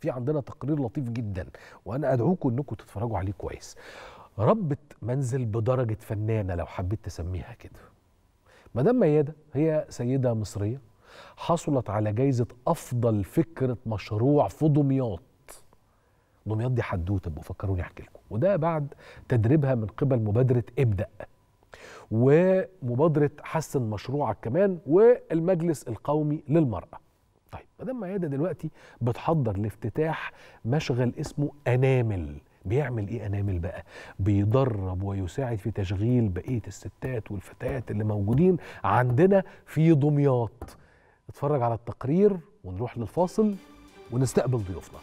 في عندنا تقرير لطيف جدا وانا ادعوكم انكم تتفرجوا عليه كويس ربة منزل بدرجة فنانة لو حبيت تسميها كده مدام ميادة هي سيدة مصرية حصلت على جايزة أفضل فكرة مشروع في دمياط دمياط دي حدوته ابقوا فكروني احكي لكم وده بعد تدريبها من قبل مبادره ابدا ومبادره حسن مشروعك كمان والمجلس القومي للمراه طيب مدام ميادة دلوقتي بتحضر لافتتاح مشغل اسمه انامل بيعمل ايه انامل بقى بيدرب ويساعد في تشغيل بقيه الستات والفتيات اللي موجودين عندنا في دمياط اتفرج على التقرير ونروح للفاصل ونستقبل ضيوفنا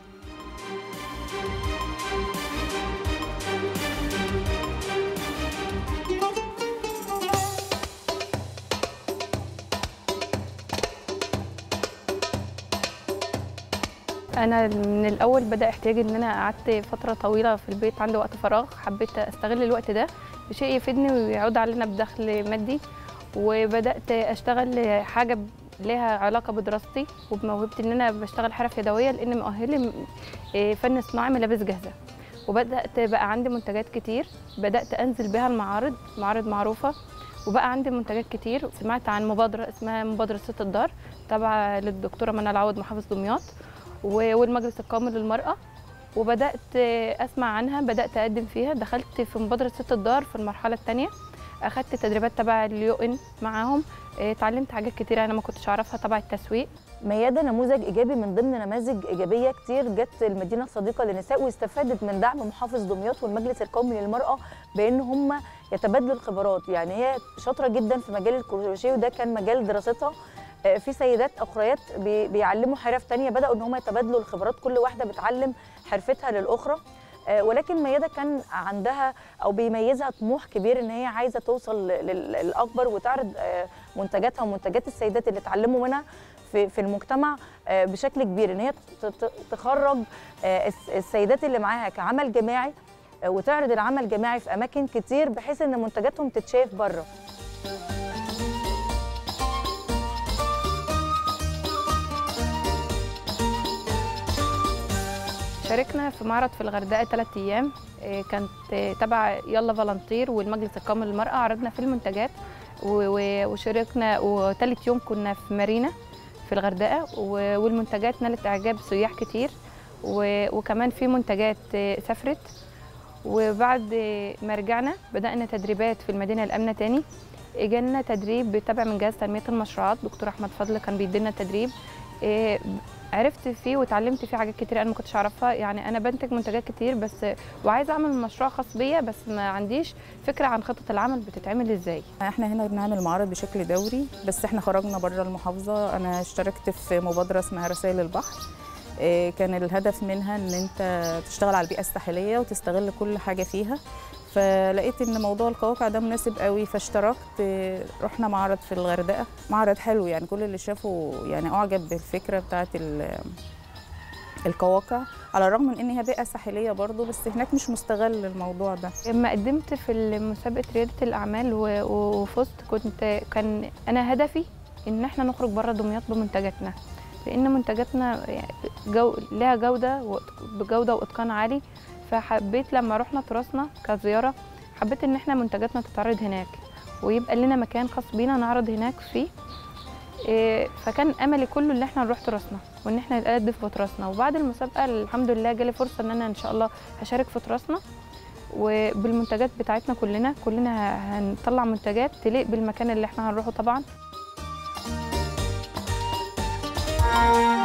انا من الاول بدا احتياجي ان انا قعدت فتره طويله في البيت عندي وقت فراغ حبيت استغل الوقت ده بشيء يفيدني ويعود علينا بدخل مادي وبدات اشتغل حاجه ليها علاقه بدراستي وبموهبتي ان انا بشتغل حرف يدويه لان مؤهلي فن صناعي ملابس جاهزه وبدات بقى عندي منتجات كتير بدات انزل بها المعارض معارض معروفه وبقى عندي منتجات كتير سمعت عن مبادره اسمها مبادره ست الدار تابعه للدكتوره منى العوض محافظ دمياط والمجلس القومي للمرأة وبدأت أسمع عنها بدأت أقدم فيها دخلت في مبادرة ست الدار في المرحلة الثانية أخدت تدريبات تبع اليو إن معاهم اتعلمت حاجات كتير أنا ما كنتش أعرفها تبع التسويق ميادة نموذج إيجابي من ضمن نماذج إيجابية كتير جت المدينة الصديقة للنساء واستفادت من دعم محافظ دمياط والمجلس القومي للمرأة بأن هم يتبادلوا الخبرات يعني هي شاطرة جدا في مجال الكروشيه وده كان مجال دراستها في سيدات اخريات بيعلموا حرف تانية بداوا ان هم يتبادلوا الخبرات كل واحده بتعلم حرفتها للاخرى ولكن ميادة كان عندها او بيميزها طموح كبير ان هي عايزه توصل للاكبر وتعرض منتجاتها ومنتجات السيدات اللي اتعلموا منها في في المجتمع بشكل كبير ان هي تخرج السيدات اللي معاها كعمل جماعي وتعرض العمل الجماعي في اماكن كتير بحيث ان منتجاتهم تتشاف بره شاركنا في معرض في الغردقه ثلاث ايام كانت تبع يلا فالنتير والمجلس القومي للمراه عرضنا في المنتجات وشاركنا وثالث يوم كنا في مارينا في الغردقه والمنتجات نالت اعجاب سياح كتير وكمان في منتجات سافرت وبعد ما رجعنا بدانا تدريبات في المدينه الامنه تاني اجالنا تدريب تبع من جهاز تنميه المشروعات دكتور احمد فضل كان بيدينا تدريب عرفت فيه وتعلمت فيه حاجات كتير انا ما كنتش اعرفها يعني انا بنتج منتجات كتير بس وعايزه اعمل مشروع خاص بيا بس ما عنديش فكره عن خطه العمل بتتعمل ازاي احنا هنا بنعمل معارض بشكل دوري بس احنا خرجنا بره المحافظه انا اشتركت في مبادره اسمها رسائل البحر كان الهدف منها ان انت تشتغل على البيئه الساحليه وتستغل كل حاجه فيها فلقيت ان موضوع القواقع ده مناسب قوي فاشتركت رحنا معرض في الغردقه معرض حلو يعني كل اللي شافه يعني اعجب بالفكره بتاعه القواقع على الرغم من ان هي بيئه ساحليه برضو بس هناك مش مستغل الموضوع ده لما قدمت في مسابقه رياده الاعمال وفزت كنت كان انا هدفي ان احنا نخرج بره دمياط بمنتجاتنا لان منتجاتنا جو لها جوده بجوده واتقان عالي فحبيت لما رحنا تراثنا كزياره حبيت ان احنا منتجاتنا تتعرض هناك ويبقى لنا مكان خاص بينا نعرض هناك فيه إيه فكان املي كله ان احنا نروح تراثنا وان احنا نقدم في تراثنا وبعد المسابقه الحمد لله جالي فرصه ان انا ان شاء الله هشارك في تراثنا وبالمنتجات بتاعتنا كلنا كلنا هنطلع منتجات تليق بالمكان اللي احنا هنروحه طبعا